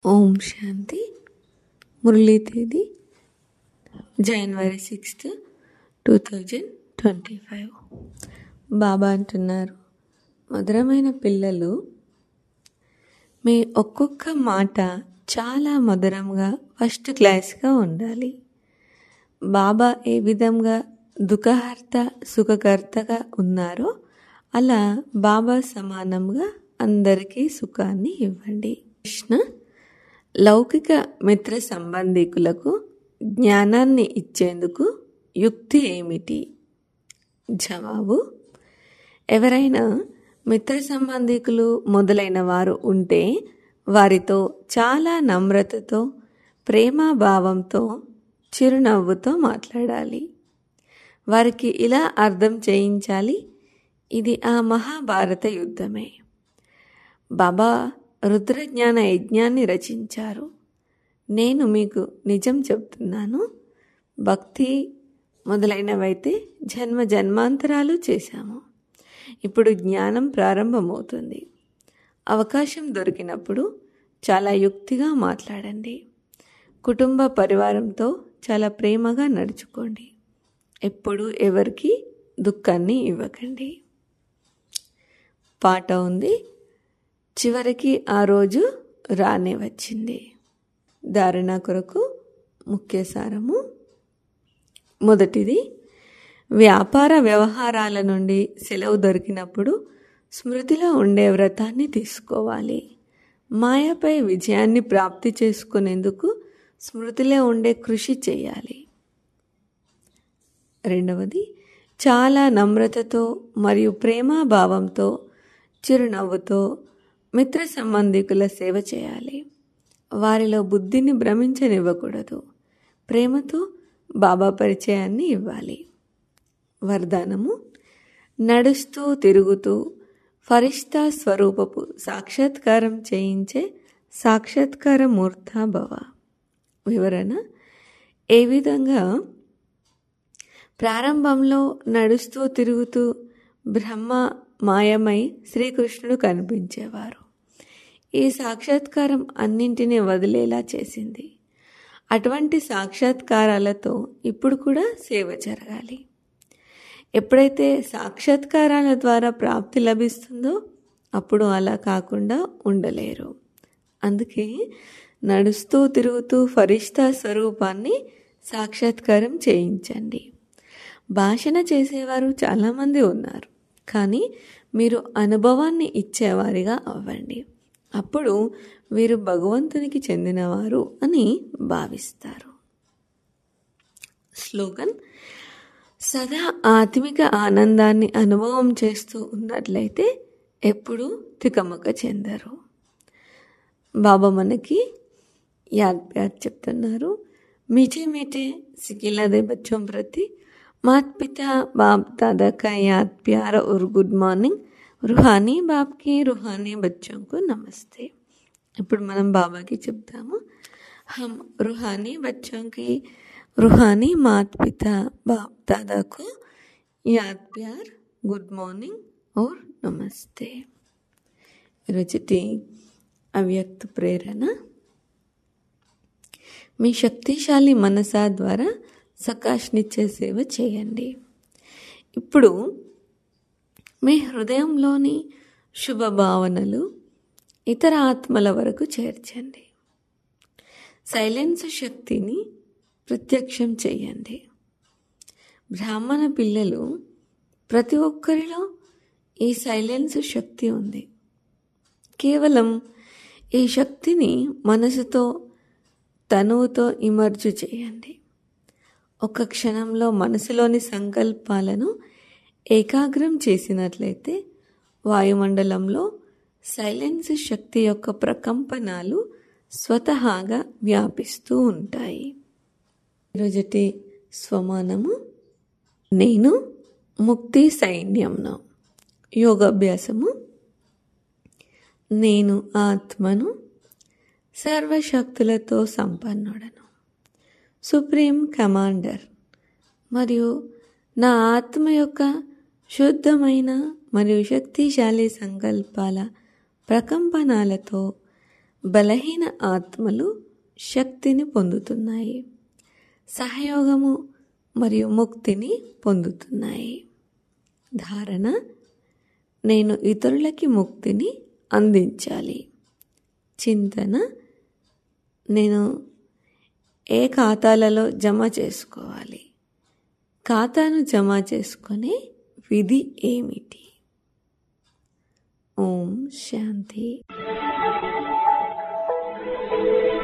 ఓం శాంతి మురళీ తేదీ January sixth two thousand twenty five బాబా అంటున్నారు మధురమైన పిల్లలు మీ ఒక్కొక్క మాట చాలా మధురంగా ఫస్ట్ క్లాస్గా ఉండాలి బాబా ఏ విధంగా దుఃఖహర్త సుఖకర్తగా ఉన్నారో అలా బాబా సమానంగా అందరికీ సుఖాన్ని ఇవ్వండి కృష్ణ లౌకిక మిత్ర సంబంధికులకు జ్ఞానాన్ని ఇచ్చేందుకు యుక్తి ఏమిటి జవాబు ఎవరైనా మిత్ర సంబంధికులు మొదలైన వారు ఉంటే వారితో చాలా నమ్రతతో ప్రేమాభావంతో చిరునవ్వుతో మాట్లాడాలి వారికి ఇలా అర్థం చేయించాలి ఇది ఆ మహాభారత యుద్ధమే బాబా రుద్రజ్ఞాన యజ్ఞాన్ని రచించారు నేను మీకు నిజం చెప్తున్నాను భక్తి మొదలైనవైతే జన్మ జన్మాంతరాలు చేశాము ఇప్పుడు జ్ఞానం ప్రారంభమవుతుంది అవకాశం దొరికినప్పుడు చాలా యుక్తిగా మాట్లాడండి కుటుంబ పరివారంతో చాలా ప్రేమగా నడుచుకోండి ఎప్పుడు ఎవరికి దుఃఖాన్ని ఇవ్వకండి పాట ఉంది చివరికి ఆ రోజు రానే వచ్చింది ధారణ కొరకు ముఖ్య సారము మొదటిది వ్యాపార వ్యవహారాల నుండి సెలవు దొరికినప్పుడు స్మృతిలో ఉండే వ్రతాన్ని తీసుకోవాలి మాయపై విజయాన్ని ప్రాప్తి చేసుకునేందుకు స్మృతిలో ఉండే కృషి చేయాలి రెండవది చాలా నమ్రతతో మరియు ప్రేమాభావంతో చిరునవ్వుతో మిత్ర సంబంధికుల సేవ చేయాలి వారిలో బుద్ధిని భ్రమించనివ్వకూడదు ప్రేమతో బాబా పరిచయాన్ని ఇవ్వాలి వరదానము నడుస్తూ తిరుగుతూ ఫరిష్తా స్వరూపపు సాక్షాత్కారం చేయించే సాక్షాత్కార మూర్తాభవ వివరణ ఏ విధంగా ప్రారంభంలో నడుస్తూ తిరుగుతూ బ్రహ్మ మాయమై శ్రీకృష్ణుడు కనిపించేవారు ఈ సాక్షాత్కారం అన్నింటినీ వదిలేలా చేసింది అటువంటి సాక్షాత్కారాలతో ఇప్పుడు కూడా సేవ జరగాలి ఎప్పుడైతే సాక్షాత్కారాల ద్వారా ప్రాప్తి లభిస్తుందో అప్పుడు అలా కాకుండా ఉండలేరు అందుకే నడుస్తూ తిరుగుతూ ఫరిష్తా స్వరూపాన్ని సాక్షాత్కారం చేయించండి భాషణ చేసేవారు చాలామంది ఉన్నారు కానీ మీరు అనుభవాన్ని ఇచ్చేవారిగా అవ్వండి అప్పుడు వీరు భగవంతునికి చెందినవారు అని భావిస్తారు స్లోగన్ సదా ఆత్మిక ఆనందాన్ని అనుభవం చేస్తూ ఉన్నట్లయితే ఎప్పుడూ తికమక చెందరు బాబా మనకి యాద్ ప్యార్ చెప్తున్నారు మీఠే మీఠే సికిలదే బచ్చోం ప్రతి मात पिता बाप दादा का याद प्यार और गुड మార్నింగ్ రుహానీ బాప్కి రుహానీ బచ్చోంకు నమస్తే ఇప్పుడు మనం బాబాకి చెప్తాము హమ్ రుహానీ బచ్చోంకి రుహానీ మాత్ పితా బాప్ దాదాకు యాద్ ప్యార్ గుడ్ మార్నింగ్ और నమస్తే ఈరోజుటి అవ్యక్త ప్రేరణ మీ శక్తిశాలి మనసా ద్వారా సకాష్నిచ్చే సేవ చేయండి ఇప్పుడు మీ హృదయంలోని శుభ భావనలు ఇతర ఆత్మల వరకు చేర్చండి సైలెన్స్ శక్తిని ప్రత్యక్షం చేయండి బ్రాహ్మణ పిల్లలు ప్రతి ఒక్కరిలో ఈ సైలెన్స్ శక్తి ఉంది కేవలం ఈ శక్తిని మనసుతో తనువుతో ఇమర్జు చేయండి ఒక క్షణంలో మనసులోని సంకల్పాలను ఏకాగ్రం చేసినట్లయితే వాయుమండలంలో సైలెన్స్ శక్తి యొక్క ప్రకంపనాలు స్వతహాగా వ్యాపిస్తూ ఉంటాయి ఈరోజటి స్వమానము నేను ముక్తి సైన్యంను యోగాభ్యాసము నేను ఆత్మను సర్వశక్తులతో సంపన్నుడను సుప్రీం కమాండర్ మరియు నా ఆత్మ యొక్క శుద్ధమైన మరియు శక్తిశాలి సంకల్పాల ప్రకంపనాలతో బలహీన ఆత్మలు శక్తిని పొందుతున్నాయి సహయోగము మరియు ముక్తిని పొందుతున్నాయి ధారణ నేను ఇతరులకి ముక్తిని అందించాలి చింతన నేను ఏ ఖాతాలలో జమ చేసుకోవాలి ఖాతాను జమ చేసుకునే విధి ఏమిటి ఓం శాంతి